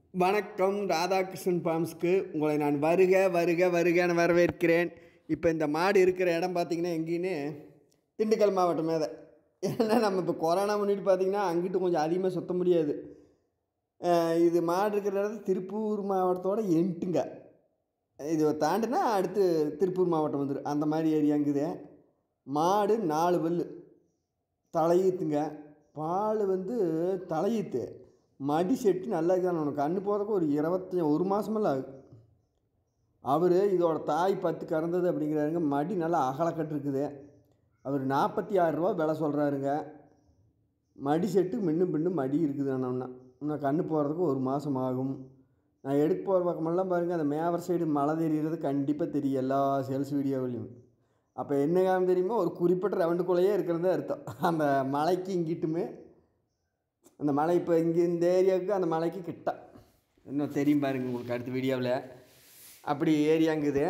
வணக்கம் ராதாகிருஷ்ணன் ஃபார்ம்ஸ்க்கு உங்களை நான் வருக வருக வருகன்னு வரவேற்கிறேன் இப்போ இந்த மாடு இருக்கிற இடம் பார்த்தீங்கன்னா எங்கேன்னு திண்டுக்கல் மாவட்டம் மேலே ஏன்னா நம்ம இப்போ கொரோனா முன்னிட்டு பார்த்தீங்கன்னா அங்கிட்டு கொஞ்சம் அதிகமாக சுத்த முடியாது அஹ் இது மாடு இருக்கிற இடத்துல திருப்பூர் மாவட்டத்தோட எண்டுங்க இது தாண்டினா அடுத்து திருப்பூர் மாவட்டம் வந்துடும் அந்த மாதிரி ஏரியாங்குது மாடு நாலு பல்லு தலையீத்துங்க பால் வந்து தலையீத்து மடி செட்டு நல்லா இருக்குதான் உனக்கு கண்ணு போகிறதுக்கு ஒரு இருபத்தி ஒரு மாதமெல்லாம் ஆகும் அவர் இதோட தாய் பத்து கறந்தது அப்படிங்கிறாருங்க மடி நல்லா அகலக்கட்டு இருக்குது அவர் நாற்பத்தி ஆறு ரூபா விலை சொல்கிறாருங்க மடி செட்டு மின்னும் பின்னும் மடி இருக்குது அண்ணா இன்னும் கண்ணு போகிறதுக்கு ஒரு மாதம் ஆகும் நான் எடுக்க போகிற பக்கமெல்லாம் பாருங்கள் அந்த மேவர் சைடு மழை தெரிகிறது கண்டிப்பாக தெரியும் எல்லா சேல்ஸ் வீடியோவிலையும் அப்போ என்ன காரணம் தெரியுமா ஒரு குறிப்பிட்ட ரவுண்டுக்குள்ளேயே இருக்கிறது அர்த்தம் அந்த மலைக்கு இங்கிட்டுமே அந்த மலை இப்போ இங்கே இந்த ஏரியாவுக்கு அந்த மலைக்கு கிட்ட இன்னும் தெரியும் பாருங்க உங்களுக்கு அடுத்த வீடியோவில் அப்படி ஏரியாங்குது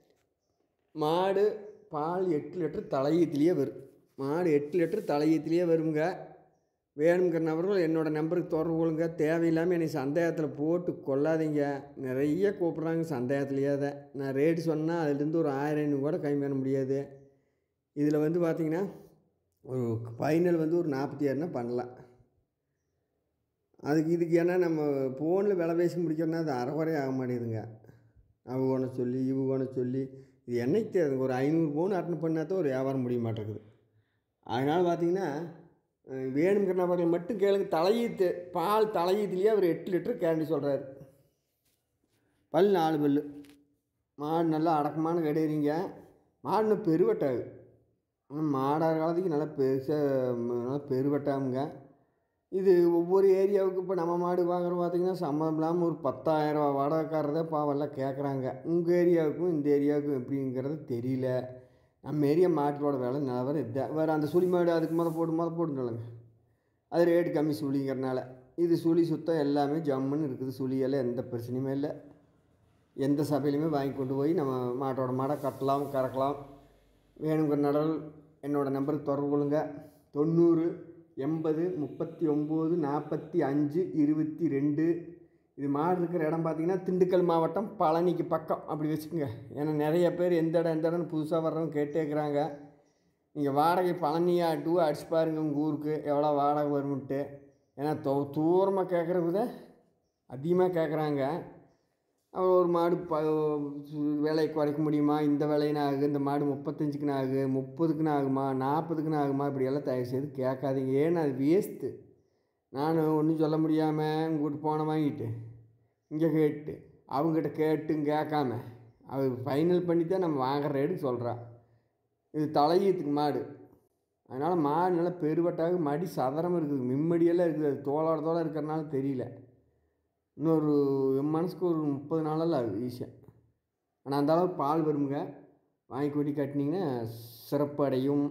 மாடு பால் எட்டு லிட்டர் தலையீத்துலேயே வரும் மாடு எட்டு லிட்டர் தலையீத்துலேயே வருங்க வேணுங்கிற நபர்கள் என்னோடய நம்பருக்கு தொடர்பு கொள்ளுங்க தேவையில்லாமல் என்னை சந்தேகத்தில் போட்டு கொள்ளாதீங்க நிறைய கூப்பிட்றாங்க சந்தேகத்துலேயே தான் நான் ரேட்டு சொன்னால் அதுலேருந்து ஒரு ஆயிரம் ஐநூறு கூட கம்மி பண்ண முடியாது இதில் வந்து பார்த்திங்கன்னா ஒரு ஃபைனல் வந்து ஒரு நாற்பத்தி ஆறுனா பண்ணலாம் அதுக்கு இதுக்கு ஏன்னா நம்ம ஃபோனில் விலை பேசி முடிக்கணும்னா அது அரைக்குறை ஆக மாட்டேங்குதுங்க அவங்க ஒன்று சொல்லி இவங்க ஒன்று சொல்லி இது என்னைக்கு தெரியுதுங்க ஒரு ஐநூறு பவுன் அட்டன் பண்ணால் தான் ஒரு வியாபாரம் முடிய மாட்டேங்குது அதனால் பார்த்தீங்கன்னா அஹ், வேணுங்கிற நபர்கள் மட்டும் கேளுங்க தலையீத்து பால் தலையீத்துலேயே அவர் எட்டு லிட்டர் கேண்டி சொல்கிறாரு பல் நாலு பல் மாடு நல்லா அடக்கமான கிடையிறீங்க மாடு இன்னும் பெருவட்டாகு ஆனால் மாடாத காலத்துக்கு நல்லா பெருசாக நல்லா பெருவட்டாமுங்க இது ஒவ்வொரு ஏரியாவுக்கு இப்போ நம்ம மாடு வாங்குற பார்த்தீங்கன்னா சம்மந்தம் இல்லாமல் ஒரு பத்தாயிரரூவா வாடகைக்காரதே பாவெல்லாம் கேட்குறாங்க உங்கள் ஏரியாவுக்கும் இந்த ஏரியாவுக்கும் எப்படிங்கிறது தெரியல நம்ம ஏரியா மாட்டோட விலை நிலவரம் இதுதான் வேறு அந்த சுழி மாடு அதுக்கு முத போட்டு முத போட்டுங்களேங்க அது ரேட்டு கம்மி சுழிங்கிறனால இது சுழி சுத்தம் எல்லாமே ஜம்முன்னு இருக்குது சுழியெல்லாம் எந்த பிரச்சனையுமே இல்லை எந்த சபையிலையுமே வாங்கி கொண்டு போய் நம்ம மாட்டோட மாடை கட்டலாம் கறக்கலாம் வேணுங்கிற நடல் என்னோடய நம்பருக்கு தொடர்பு கொள்ளுங்க தொண்ணூறு எண்பது முப்பத்தி ஒம்பது நாற்பத்தி அஞ்சு இருபத்தி ரெண்டு இது மாடு இருக்கிற இடம் பார்த்தீங்கன்னா திண்டுக்கல் மாவட்டம் பழனிக்கு பக்கம் அப்படி வச்சுக்கோங்க ஏன்னா நிறைய பேர் எந்த இடம் எந்த இடம்னு புதுசாக வர்றவங்க கேட்டேக்கிறாங்க நீங்கள் வாடகை பழனியா டூ அடிச்சு பாருங்க உங்கள் ஊருக்கு எவ்வளோ வாடகை வரும்ன்ட்டு ஏன்னா தூ தூரமாக கேட்குறது அதிகமாக கேட்குறாங்க அவன் ஒரு மாடு ப விலை குறைக்க முடியுமா இந்த விலைன்னு ஆகுது இந்த மாடு முப்பத்தஞ்சுக்குன்னு ஆகுது முப்பதுக்குன்னு ஆகுமா நாற்பதுக்குன்னு ஆகுமா இப்படியெல்லாம் தயவு செய்து கேட்காதீங்க ஏன்னா அது வேஸ்ட்டு நான் ஒன்றும் சொல்ல முடியாமல் உங்கள்கிட்ட போன வாங்கிட்டு இங்கே கேட்டு அவங்ககிட்ட கேட்டும் கேட்காம அவர் ஃபைனல் பண்ணி தான் நம்ம வாங்குற ரேட்டு சொல்கிறா இது தலையீத்துக்கு மாடு அதனால் மாடு நல்லா பெருவட்டாக மடி சதரம் இருக்குது மிம்மடியெல்லாம் இருக்குது அது தோளோட தோள இருக்கிறனால தெரியல இன்னொரு என் மனசுக்கு ஒரு முப்பது நாளெல்லாம் ஆகுது ஈஸியாக ஆனால் அந்த அளவுக்கு பால் வருங்க வாங்கி கொட்டி கட்டினீங்கன்னா சிறப்பு அடையும்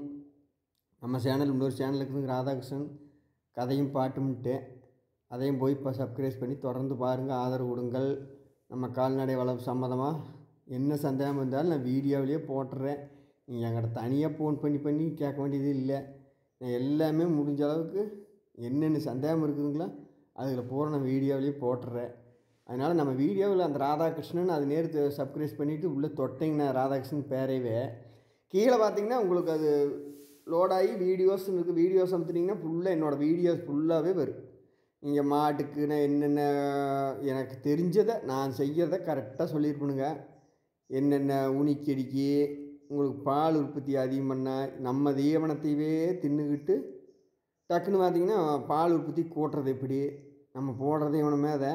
நம்ம சேனல் இன்னொரு சேனல் இருக்குது ராதாகிருஷ்ணன் கதையும் பாட்டும்ட்டு அதையும் போய் இப்போ சப்ஸ்கிரைப் பண்ணி தொடர்ந்து பாருங்கள் ஆதரவு கொடுங்கள் நம்ம கால்நடை வளர்ப்பு சம்மந்தமாக என்ன சந்தேகம் இருந்தாலும் நான் வீடியோவிலேயே போட்டுறேன் நீங்கள் என்கிட்ட தனியாக ஃபோன் பண்ணி பண்ணி கேட்க வேண்டியது இல்லை நான் எல்லாமே முடிஞ்ச அளவுக்கு என்னென்ன சந்தேகம் இருக்குதுங்களோ அதில் பூரா நான் வீடியோவிலேயே போட்டுறேன் அதனால் நம்ம வீடியோவில் அந்த ராதாகிருஷ்ணன் அது நேரத்து சப்ஸ்கிரைப் பண்ணிவிட்டு உள்ளே தொட்டிங்கன்னா ராதாகிருஷ்ணன் பேரையவே கீழே பார்த்தீங்கன்னா உங்களுக்கு அது லோடாகி வீடியோஸ் இருக்குது வீடியோஸ் அமுத்துனீங்கன்னா ஃபுல்லாக என்னோடய வீடியோஸ் ஃபுல்லாகவே வரும் நீங்கள் மாட்டுக்கு நான் என்னென்ன எனக்கு தெரிஞ்சதை நான் செய்கிறத கரெக்டாக சொல்லியிருப்பணுங்க என்னென்ன உனிக்கெடிக்கு உங்களுக்கு பால் உற்பத்தி அதிகம் பண்ண நம்ம தீவனத்தையவே தின்னுக்கிட்டு டக்குன்னு பார்த்தீங்கன்னா பால் உற்பத்தி கூட்டுறது எப்படி நம்ம போடுறது இவனுமே அதை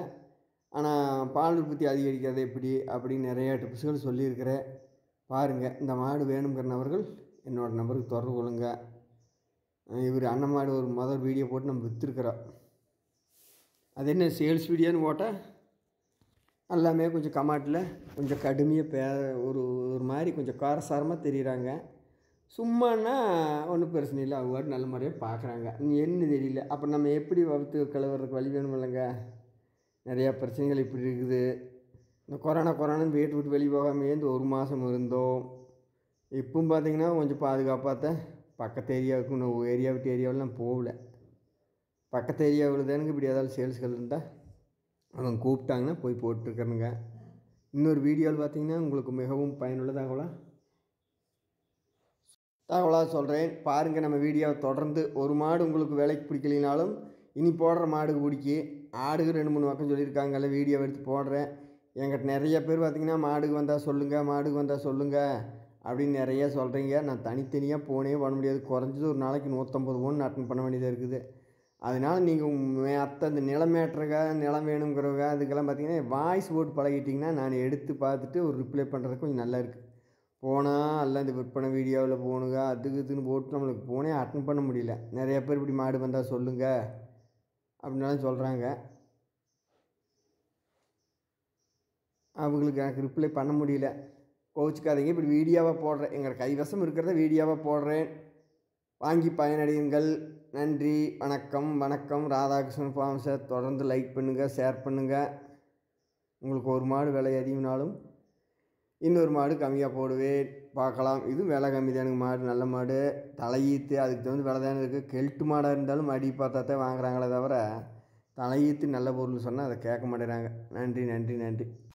ஆனால் பால் உற்பத்தி அதிகரிக்கிறது எப்படி அப்படின்னு நிறைய டிப்ஸுகள் சொல்லியிருக்கிறேன் பாருங்கள் இந்த மாடு வேணுங்கிற நபர்கள் என்னோடய நம்பருக்கு தொடர்பு கொள்ளுங்க இவர் அண்ணன் மாடு ஒரு முதல் வீடியோ போட்டு நம்ம விற்றுருக்குறோம் அது என்ன சேல்ஸ் வீடியோன்னு போட்டால் எல்லாமே கொஞ்சம் கமாட்டில் கொஞ்சம் கடுமையாக பே ஒரு ஒரு மாதிரி கொஞ்சம் காரசாரமாக தெரியுறாங்க சும்மானா ஒன்றும் பிரச்சனை இல்லை அவங்க பாட்டு நல்ல முறையாக பார்க்குறாங்க நீ என்ன தெரியல அப்போ நம்ம எப்படி வகுத்து கழுவுறதுக்கு வழி வேணும் இல்லைங்க நிறையா பிரச்சனைகள் இப்படி இருக்குது இந்த கொரோனா கொரோனான்னு வீட்டு விட்டு வெளியே போகாமே இந்த ஒரு மாதம் இருந்தோம் இப்பவும் பார்த்தீங்கன்னா கொஞ்சம் பாதுகாப்பாக தான் பக்கத்து ஏரியாவுக்கு இன்னும் ஏரியா விட்டு ஏரியாவெலாம் போகல பக்கத்து ஏரியாவில் தானுங்க இப்படி ஏதாவது சேல்ஸ்கள் இருந்தால் அவங்க கூப்பிட்டாங்கன்னா போய் போட்டுருக்கணுங்க இன்னொரு வீடியோவில் பார்த்தீங்கன்னா உங்களுக்கு மிகவும் பயனுள்ள தகவலாக தகவலாக சொல்கிறேன் பாருங்கள் நம்ம வீடியோவை தொடர்ந்து ஒரு மாடு உங்களுக்கு விலைக்கு பிடிக்கலினாலும் இனி போடுற மாடுக்கு பிடிக்கி ஆடுக்கு ரெண்டு மூணு பக்கம் சொல்லியிருக்காங்கல்ல வீடியோ எடுத்து போடுறேன் என்கிட்ட நிறைய பேர் பார்த்தீங்கன்னா மாடுக்கு வந்தால் சொல்லுங்கள் மாடுக்கு வந்தால் சொல்லுங்கள் அப்படின்னு நிறைய சொல்கிறீங்க நான் தனித்தனியாக போனே பண்ண முடியாது குறைஞ்சது ஒரு நாளைக்கு நூற்றம்பது ஃபோன் அட்டன் பண்ண வேண்டியதாக இருக்குது அதனால் நீங்கள் அத்தை அந்த நிலம் மேட்டுறங்க நிலம் வேணுங்கிறவங்க அதுக்கெல்லாம் பார்த்தீங்கன்னா வாய்ஸ் போட்டு பழகிட்டிங்கன்னா நான் எடுத்து பார்த்துட்டு ஒரு ரிப்ளை பண்ணுறதுக்கு கொஞ்சம் நல்லா இருக்குது போனால் எல்லாம் இந்த விற்பனை வீடியோவில் போகணுங்க அதுக்கு இதுன்னு போட்டு நம்மளுக்கு போனே அட்டன் பண்ண முடியல நிறைய பேர் இப்படி மாடு வந்தால் சொல்லுங்கள் அப்படின்னாலும் சொல்கிறாங்க அவங்களுக்கு எனக்கு ரிப்ளை பண்ண முடியல கோச்சிக்காதீங்க இப்படி வீடியோவாக போடுறேன் எங்களோட கைவசம் இருக்கிறத வீடியோவாக போடுறேன் வாங்கி பயனடையுங்கள் நன்றி வணக்கம் வணக்கம் ராதாகிருஷ்ணன் ஃபார்ம்ஸை தொடர்ந்து லைக் பண்ணுங்கள் ஷேர் பண்ணுங்கள் உங்களுக்கு ஒரு மாடு விலை அதிகம்னாலும் இன்னொரு மாடு கம்மியாக போடுவேன் பார்க்கலாம் இது விலை கம்மி தானுங்க மாடு நல்ல மாடு தலையீத்து அதுக்கு தகுந்த விலை தானே இருக்குது கெல்ட்டு மாடாக இருந்தாலும் அடி பார்த்தா தான் வாங்குறாங்களே தவிர தலையீத்து நல்ல பொருள் சொன்னால் அதை கேட்க மாட்டேறாங்க நன்றி நன்றி நன்றி